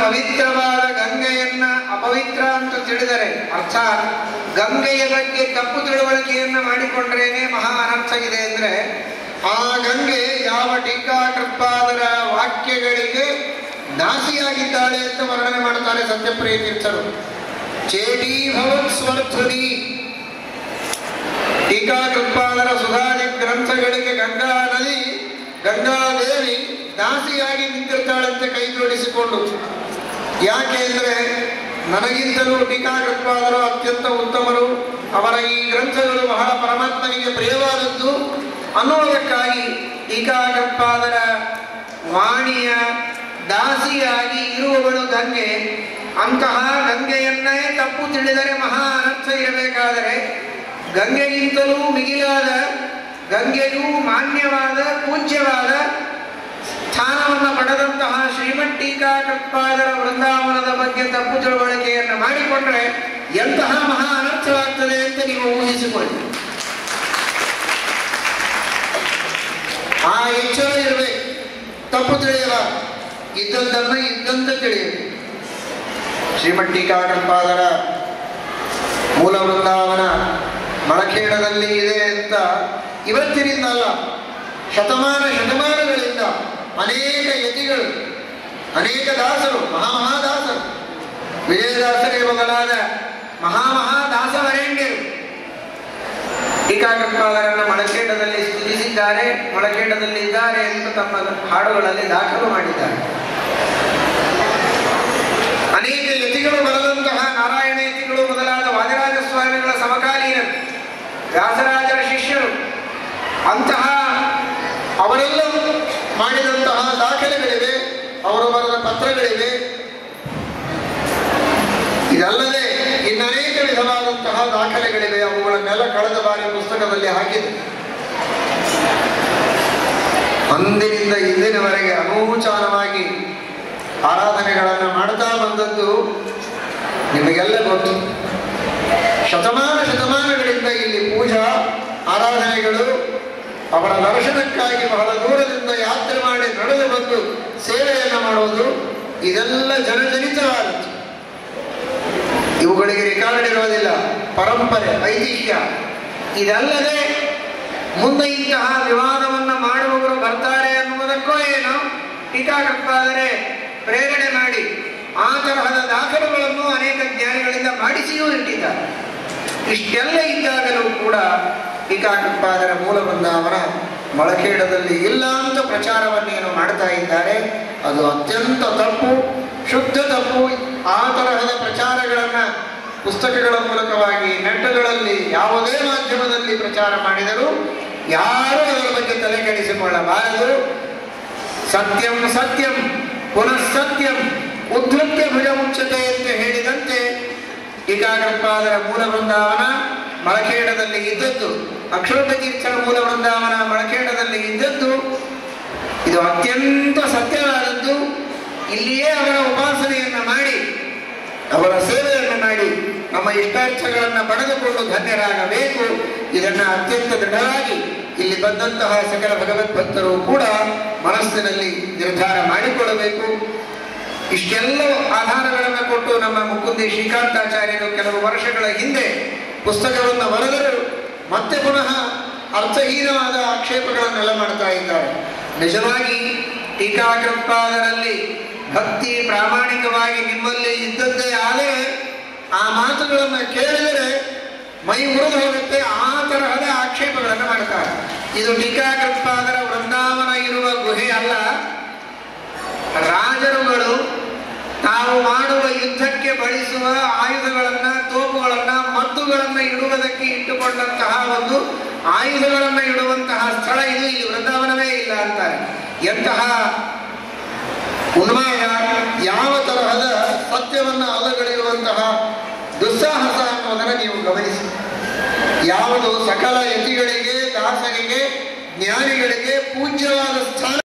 ಪವಿತ್ರವಾದ ಗಂಗೆಯನ್ನ ಅಪವಿತ್ರ ಅಂತ ತಿಳಿದರೆ ಅರ್ಥಾತ್ ಗಂಗೆಯ ಬಗ್ಗೆ ತಪ್ಪು ತಿಳುವಳಿಕೆಯನ್ನ ಮಾಡಿಕೊಂಡ್ರೇನೆ ಮಹಾ ಅನರ್ಥ ಇದೆ ಅಂದ್ರೆ ಆ ಗಂಗೆ ಯಾವ ಟೀಕಾಕೃತ್ಪಾದರ ವಾಕ್ಯಗಳಿಗೆ ನಾಸಿಯಾಗಿದ್ದಾಳೆ ಅಂತ ವರ್ಣನೆ ಮಾಡ್ತಾರೆ ಸತ್ಯಪ್ರಿಯ ತೀರ್ಥರು ಚೇಟಿ ಭವತ್ ಸ್ವರ್ಧುನಿ ಟೀಕಾಕೃತ್ಪಾದರ ಸುಧಾದಿ ಗ್ರಂಥಗಳಿಗೆ ಗಂಗಾ ನದಿ ಗಂಗಾದೇವಿ ದಾಸಿಯಾಗಿ ನಿಂತಿರ್ತಾಳಂತೆ ಕೈ ಜೋಡಿಸಿಕೊಂಡು ಯಾಕೆ ಅಂದ್ರೆ ನನಗಿಂತಲೂ ಟೀಕಾಕೃತ್ಪಾದರು ಅತ್ಯಂತ ಉತ್ತಮರು ಅವರ ಈ ಗ್ರಂಥಗಳು ಬಹಳ ಪರಮಾತ್ಮನಿಗೆ ಪ್ರಿಯವಾದದ್ದು ಅನ್ನುವುದಕ್ಕಾಗಿ ಟೀಕಾಕೃತ್ಪಾದರ ವಾಣಿಯ ದಾಸಿಯಾಗಿ ಇರುವವಳು ಗಂಗೆ ಅಂತಹ ಗಂಗೆಯನ್ನೇ ತಪ್ಪು ತಿಳಿದರೆ ಮಹಾ ಅನರ್ಥ ಇರಬೇಕಾದರೆ ಗಂಗೆಗಿಂತಲೂ ಮಿಗಿಲಾದ ಗಂಗೆಯೂ ಮಾನ್ಯವಾದ ಪೂಜ್ಯವಾದ ಸ್ಥಾನವನ್ನು ಪಡೆದಂತಹ ಶ್ರೀಮಠ್ ಟೀಕಾಕೃತ್ಪಾದರ ವೃಂದಾವನದ ಬಗ್ಗೆ ತಪ್ಪು ತಿಳುವಳಿಕೆಯನ್ನು ಮಾಡಿಕೊಂಡ್ರೆ ಎಂತಹ ಮಹಾ ಅನರ್ಥವಾಗ್ತದೆ ಅಂತ ನೀವು ಊಹಿಸಿಕೊಳ್ಳಿ ಆ ಎಚ್ಚರ ಇರಬೇಕು ತಪ್ಪು ತಿಳಿಯಲ್ಲ ಇದ್ದದ್ದನ್ನ ಇದ್ದಂತೆ ತಿಳಿಯಬೇಕು ಶ್ರೀಮಠ್ ಟೀಕಾಕೃತ್ಪಾದರ ಮೂಲ ವೃಂದಾವನ ಮಳಖೇಡದಲ್ಲಿ ಇದೆ ಅಂತ ಇವತ್ತಿನಿಂದ ಅಲ್ಲ ಶತಮಾನ ಶತಮಾನಗಳಿಂದ ಅನೇಕ ಯತಿಗಳು ಅನೇಕ ದಾಸರು ಮಹಾಮಹಾದಾಸರು ವಿಜಯದಾಸರೇ ಮೊದಲಾದ ಮಹಾಮಹಾದಾಸವರೇಣ್ಯರು ಟೀಕಾಕೃತ್ಪಾದರನ್ನ ಮೊಳಕೇಟದಲ್ಲಿ ಸ್ತುತಿಸಿದ್ದಾರೆ ಮೊಳಕೇಟದಲ್ಲಿ ಇದ್ದಾರೆ ಎಂದು ತಮ್ಮ ಹಾಡುಗಳಲ್ಲಿ ದಾಖಲು ಮಾಡಿದ್ದಾರೆ ಅನೇಕ ಯತಿಗಳು ಬರೆದಂತಹ ನಾರಾಯಣ ಯತಿಗಳು ಮೊದಲಾದ ವಾದಿರಾಜ ಸ್ವಾಮಿಗಳ ಸಮಕಾಲೀನರು ವ್ಯಾಸರಾಜರ ಶಿಷ್ಯರು ಅಂತಹ ಅವರೆಲ್ಲ ಮಾಡಿದಂತಹ ದಾಖಲೆಗಳಿವೆ ಅವರು ಬರೆದ ಪತ್ರಗಳಿವೆ ಇದಲ್ಲದೆ ಇನ್ನನೇಕ ವಿಧವಾದಂತಹ ದಾಖಲೆಗಳಿವೆ ಅವುಗಳನ್ನೆಲ್ಲ ಕಳೆದ ಬಾರಿ ಪುಸ್ತಕದಲ್ಲಿ ಹಾಕಿದೆ ಅಂದಿನಿಂದ ಇಂದಿನವರೆಗೆ ಅನೂಚಾನವಾಗಿ ಆರಾಧನೆಗಳನ್ನು ಮಾಡ್ತಾ ಬಂದದ್ದು ನಿಮಗೆಲ್ಲ ಗೊತ್ತು ಶತಮಾನ ಶತಮಾನಗಳಿಂದ ಇಲ್ಲಿ ಪೂಜಾ ಆರಾಧನೆಗಳು ಅವರ ದರ್ಶನಕ್ಕಾಗಿ ಬಹಳ ದೂರದಿಂದ ಯಾತ್ರೆ ಮಾಡಿ ನಡೆದು ಬಂದು ಸೇವೆಯನ್ನು ಮಾಡುವುದು ಇದೆಲ್ಲ ಜನಜನಿತವಾದದ್ದು ಇವುಗಳಿಗೆ ರೆಕಾರ್ಡ್ ಇರೋದಿಲ್ಲ ಪರಂಪರೆ ಐತಿಹ್ಯ ಇದಲ್ಲದೆ ಮುಂದೆ ಇಂತಹ ವಿವಾದವನ್ನ ಮಾಡುವವರು ಬರ್ತಾರೆ ಅನ್ನುವುದಕ್ಕೋ ಏನೋ ಟೀಕಾಕೃತ್ಪಾದರೆ ಪ್ರೇರಣೆ ಮಾಡಿ ಆ ತರಹದ ದಾಖಲೆಗಳನ್ನು ಅನೇಕ ಜ್ಞಾನಿಗಳಿಂದ ಮಾಡಿಸಿಯೂ ಇಟ್ಟಿದ್ದಾರೆ ಇಷ್ಟೆಲ್ಲ ಇದ್ದಾಗಲೂ ಕೂಡ ಟೀಕಾಕೃತ್ಪಾದರ ಮೂಲ ಬೃಂದಾವನ ಮೊಳಖೇಡದಲ್ಲಿ ಇಲ್ಲ ಅಂತ ಪ್ರಚಾರವನ್ನೇನು ಮಾಡ್ತಾ ಇದ್ದಾರೆ ಅದು ಅತ್ಯಂತ ತಪ್ಪು ಶುದ್ಧ ತಪ್ಪು ಆ ತರಹದ ಪ್ರಚಾರಗಳನ್ನ ಪುಸ್ತಕಗಳ ಮೂಲಕವಾಗಿ ನೆಟ್ಟಗಳಲ್ಲಿ ಯಾವುದೇ ಮಾಧ್ಯಮದಲ್ಲಿ ಪ್ರಚಾರ ಮಾಡಿದರೂ ಯಾರೂ ಅದರ ಬಗ್ಗೆ ತಲೆ ಕೆಡಿಸಿಕೊಳ್ಳಬಾರದು ಸತ್ಯಂ ಸತ್ಯಂ ಪುನಃ ಸತ್ಯಂ ಉದ್ಧತ್ಯ ಭುಜ ಮುಚ್ಚತೆ ಅಂತ ಹೇಳಿದಂತೆ ಟೀಕಾಕೃತ್ಪಾದರ ಮೂಲ ಬೃಂದಾವನ ಮಳಖೇಡದಲ್ಲಿ ಇದ್ದದ್ದು ಅಕ್ಷೋಭ ತೀರ್ಥರ ಮೂಲ ಬೃಂದಾವನ ಮಳಖೇಡದಲ್ಲಿ ಇದ್ದದ್ದು ಇದು ಅತ್ಯಂತ ಸತ್ಯವಾದದ್ದು ಇಲ್ಲಿಯೇ ಅವರ ಉಪಾಸನೆಯನ್ನ ಮಾಡಿ ಅವರ ಸೇವೆಯನ್ನು ಮಾಡಿ ನಮ್ಮ ಇಷ್ಟಾರ್ಥಗಳನ್ನು ಪಡೆದುಕೊಂಡು ಧನ್ಯರಾಗಬೇಕು ಇದನ್ನ ಅತ್ಯಂತ ದೃಢವಾಗಿ ಇಲ್ಲಿ ಬಂದಂತಹ ಸಕಲ ಭಗವದ್ಭಕ್ತರು ಕೂಡ ಮನಸ್ಸಿನಲ್ಲಿ ನಿರ್ಧಾರ ಮಾಡಿಕೊಳ್ಳಬೇಕು ಇಷ್ಟೆಲ್ಲ ಆಧಾರಗಳನ್ನು ಕೊಟ್ಟು ನಮ್ಮ ಮುಕುಂದಿ ಶ್ರೀಕಾಂತಾಚಾರ್ಯರು ಕೆಲವು ವರ್ಷಗಳ ಹಿಂದೆ ಪುಸ್ತಕವನ್ನು ಬರೆದರು ಮತ್ತೆ ಪುನಃ ಅರ್ಥಹೀನವಾದ ಆಕ್ಷೇಪಗಳನ್ನೆಲ್ಲ ಮಾಡ್ತಾ ಇದ್ದಾರೆ ನಿಜವಾಗಿ ಟೀಕಾಕೃತ್ಪಾದರಲ್ಲಿ ಭಕ್ತಿ ಪ್ರಾಮಾಣಿಕವಾಗಿ ನಿಮ್ಮಲ್ಲಿ ಇದ್ದದ್ದೇ ಆದರೆ ಆ ಮಾತುಗಳನ್ನು ಕೇಳಿದರೆ ಮೈ ಮುರಿದು ಹೋಗುತ್ತೆ ಆ ತರಹದ ಆಕ್ಷೇಪಗಳನ್ನು ಮಾಡ್ತಾರೆ ಇದು ಟೀಕಾಕೃತ್ಪಾದರ ವೃಂದಾವನ ಇರುವ ಗುಹೆ ಅಲ್ಲ ರಾಜರುಗಳು ತಾವು ಮಾಡುವ ಯುದ್ಧಕ್ಕೆ ಬಳಸುವ ಆಯುಧಗಳನ್ನ ತೋಪುಗಳನ್ನ ಮದ್ದುಗಳನ್ನ ಇಡುವುದಕ್ಕೆ ಇಟ್ಟುಕೊಂಡಂತಹ ಒಂದು ಆಯುಧಗಳನ್ನ ಇಡುವಂತಹ ಸ್ಥಳ ಇದು ಇಲ್ಲಿ ವೃಂದಾವನವೇ ಇಲ್ಲ ಅಂತಾರೆ ಎಂತಹ ಉನ್ಮಾದ ಯಾವ ತರಹದ ಸತ್ಯವನ್ನ ಅಲ್ಲಗಳೆಯುವಂತಹ ದುಸ್ಸಾಹಸ ಅನ್ನೋದನ್ನು ನೀವು ಗಮನಿಸಿ ಯಾವುದು ಸಕಲ ಯತಿಗಳಿಗೆ ದಾಸರಿಗೆ ಜ್ಞಾನಿಗಳಿಗೆ ಪೂಜ್ಯವಾದ ಸ್ಥಾನ